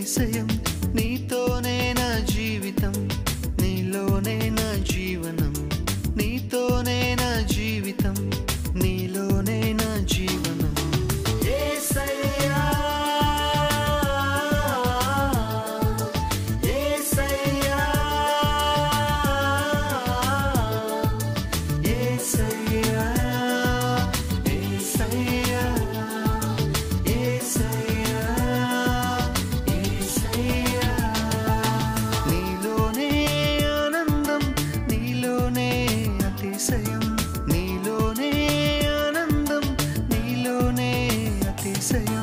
అతిశయం నీతోనే నా జీవితం నీలోనే నా జీవనం నీతోనే నా జీవితం నీలోనే నా జీవనం యేసయ్యా యేసయ్యా యేసయ్యా యేసయ్యా యేసయ్యా యేసయ్యా నీలోనే ఆనందం నీలోనే అతిశయం నీలోనే ఆనందం నీలోనే అతిశయం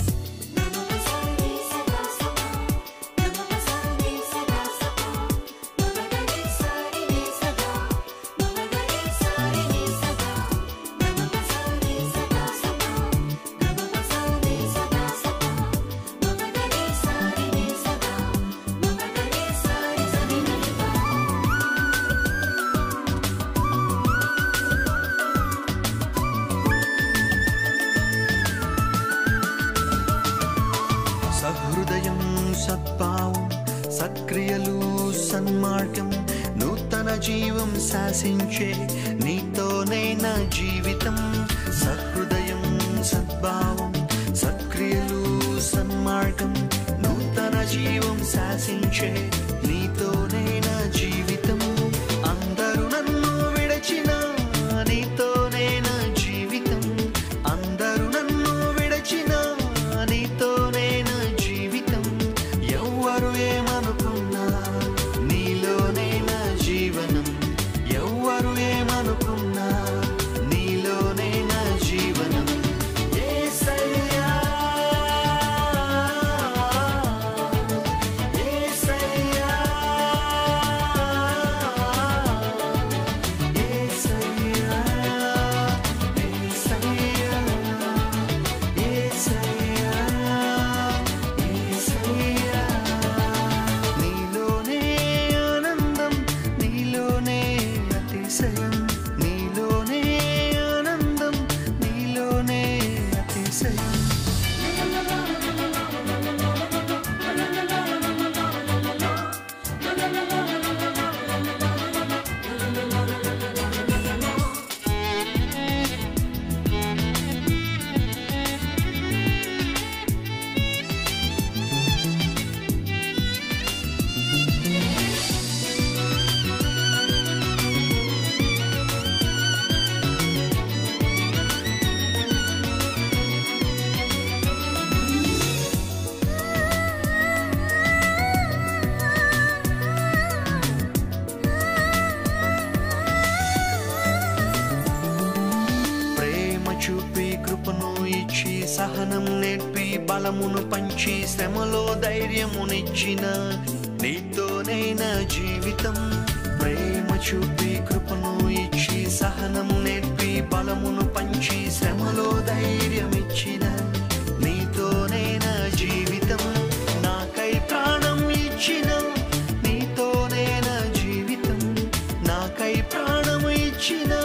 సహృదయం సద్భావం సక్రియలు సన్మార్గం నూతన జీవం శాసించే నీతోనే నా జీవితం సహృదయం సద్భావం సక్రియలు సన్మార్గం నూతన జీవం శాసించే నీతోనే నా జీవితం అందరూ నన్ను విడచిన నీతోనే నా జీవితం అందరూ నన్ను విడచిన నీతోనే నా జీవితం ఎవ్వరు ఏమనుకున్నా నీలోనే నా జీవనం ఎవ్వరు ఏమనుకున్నా నీలోనే నా జీవనం యేసయ్యా యేసయ్యా యేసయ్యా యేసయ్యా యేసయ్యా యేసయ్యా నీలోనే ఆనందం నీలోనే అతిశయం నీలోనే ఆనందం నీలోనే అతిశయం ప్రేమ చూపి కృపను ఇచ్చి సహనం నేర్పి బలమును పంచి శ్రమలో ధైర్యమునిచ్చిన నీతోనే నా జీవితం ప్రేమ చూపి కృపను ఇచ్చి సహనం నేర్పి బలమును పంచి శ్రమలో ధైర్యమిచ్చిన నీతోనే నా జీవితం నాకై ప్రాణం ఇచ్చిన నీతోనే నా జీవితం నాకై ప్రాణం ఇచ్చిన